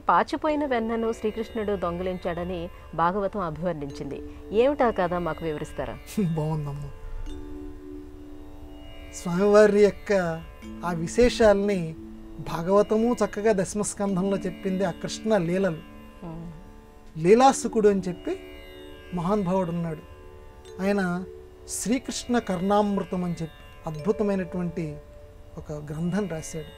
పాచిపోయిన వెన్నను శ్రీకృష్ణుడు దొంగిలించాడని భాగవతం అభివర్ణించింది ఏమిటా కథ మాకు వివరిస్తారా బాగుందమ్మా స్వామివారి యొక్క ఆ విశేషాల్ని భాగవతము చక్కగా దశమస్కంధంలో చెప్పింది ఆ కృష్ణ లీలలు లీలాసుకుడు అని చెప్పి మహానుభావుడు ఉన్నాడు ఆయన శ్రీకృష్ణ కర్ణామృతం అని చెప్పి అద్భుతమైనటువంటి ఒక గ్రంథం రాశాడు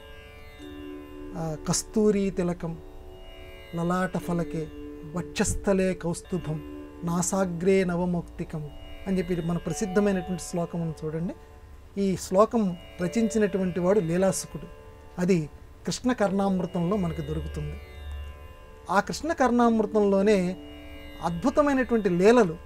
ఆ కస్తూరి తిలకం లలాట ఫలకే వక్షస్థలే కౌస్తుభం నాసాగ్రే నవమౌక్తికం అని చెప్పి మన ప్రసిద్ధమైనటువంటి శ్లోకం ఉంది చూడండి ఈ శ్లోకం రచించినటువంటి వాడు లీలాసుకుడు అది కృష్ణ కర్ణామృతంలో మనకు దొరుకుతుంది ఆ కృష్ణ కర్ణామృతంలోనే అద్భుతమైనటువంటి లీలలు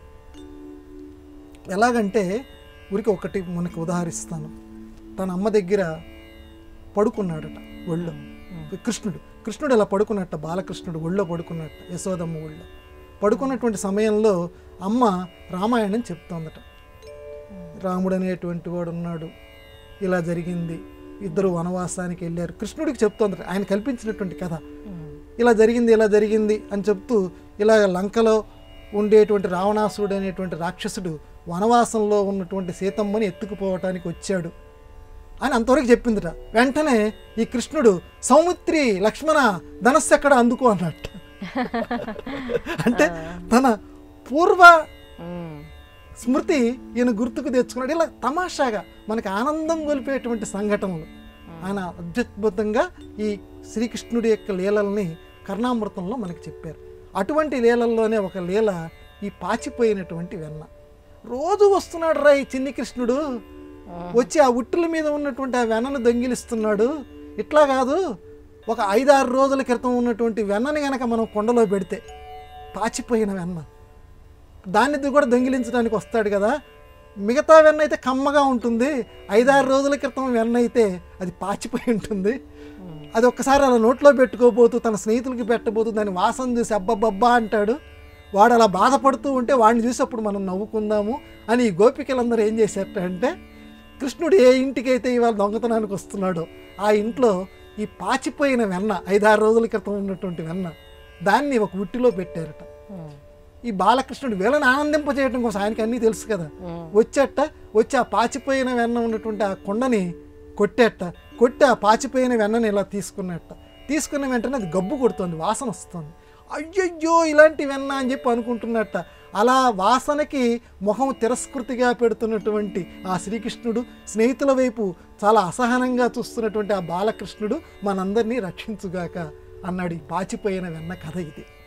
ఎలాగంటే ఊరికి ఒకటి మనకు ఉదాహరిస్తాను తన అమ్మ దగ్గర పడుకున్నాడట ఒళ్ళో కృష్ణుడు కృష్ణుడు ఇలా పడుకున్నట్ట బాలకృష్ణుడు ఒళ్ళో పడుకున్నట్ట యశోదమ్మ ఒళ్ళో పడుకున్నటువంటి సమయంలో అమ్మ రామాయణం చెప్తోందట రాముడు అనేటువంటి వాడు ఉన్నాడు ఇలా జరిగింది ఇద్దరు వనవాసానికి వెళ్ళారు కృష్ణుడికి చెప్తోందట ఆయన కల్పించినటువంటి కథ ఇలా జరిగింది ఇలా జరిగింది అని చెప్తూ ఇలా లంకలో ఉండేటువంటి రావణాసురుడు అనేటువంటి రాక్షసుడు వనవాసంలో ఉన్నటువంటి సీతమ్మని ఎత్తుకుపోవటానికి వచ్చాడు అని అంతవరకు చెప్పిందిట వెంటనే ఈ కృష్ణుడు సౌమిత్రి లక్ష్మణ ధనస్సు ఎక్కడ అందుకో అన్నట్టు అంటే తన పూర్వ ఉమ్. స్మృతి ఈయన గుర్తుకు తెచ్చుకున్నాడు ఇలా తమాషాగా మనకి ఆనందం గొలిపేటువంటి సంఘటనలు ఆయన అత్యద్భుతంగా ఈ శ్రీకృష్ణుడి యొక్క లీలల్ని కర్ణామృతంలో మనకి చెప్పారు అటువంటి లీలల్లోనే ఒక లీల ఈ పాచిపోయినటువంటి వెన్న రోజు వస్తున్నాడు రా ఈ చిన్ని కృష్ణుడు వచ్చి ఆ ఉట్టుల మీద ఉన్నటువంటి ఆ వెన్నను దొంగిలిస్తున్నాడు ఇట్లా కాదు ఒక ఐదారు రోజుల క్రితం ఉన్నటువంటి వెన్నని గనక మనం కొండలో పెడితే పాచిపోయిన వెన్న దాన్ని కూడా దొంగిలించడానికి వస్తాడు కదా మిగతా వెన్న అయితే కమ్మగా ఉంటుంది ఐదారు రోజుల క్రితం వెన్న అయితే అది పాచిపోయి ఉంటుంది అది ఒక్కసారి అలా నోట్లో పెట్టుకోబోతూ తన స్నేహితులకి పెట్టబోతూ దాని వాసన చూసి అబ్బబ్బబ్బా అంటాడు వాడు అలా బాధపడుతూ ఉంటే వాడిని చూసి అప్పుడు మనం నవ్వుకుందాము అని ఈ గోపికలందరూ ఏం చేశారట అంటే కృష్ణుడు ఏ ఇంటికైతే ఇవాళ దొంగతనానికి వస్తున్నాడో ఆ ఇంట్లో ఈ పాచిపోయిన వెన్న ఐదారు రోజుల క్రితం ఉన్నటువంటి వెన్న దాన్ని ఒక ఉట్టిలో పెట్టారట ఉమ్. ఈ బాలకృష్ణుడు వీళ్ళని ఆనందింపజేయడం కోసం ఆయనకి అన్నీ తెలుసు కదా ఉమ్. వచ్చేట వచ్చి ఆ పాచిపోయిన వెన్న ఉన్నటువంటి ఆ కొండని కొట్టేట కొట్టి ఆ పాచిపోయిన వెన్నని ఇలా తీసుకున్నట్ట తీసుకున్న వెంటనే అది గబ్బు కొడుతుంది వాసన వస్తుంది అయ్యయ్యో ఇలాంటి వెన్న అని చెప్పి అనుకుంటున్నట్ట అలా వాసనకి మొహం తిరస్కృతిగా పెడుతున్నటువంటి ఆ శ్రీకృష్ణుడు స్నేహితుల వైపు చాలా అసహనంగా చూస్తున్నటువంటి ఆ బాలకృష్ణుడు మనందరినీ రక్షించుగాక అన్నాడు ఈ పాచిపోయిన వెన్న కథ ఇది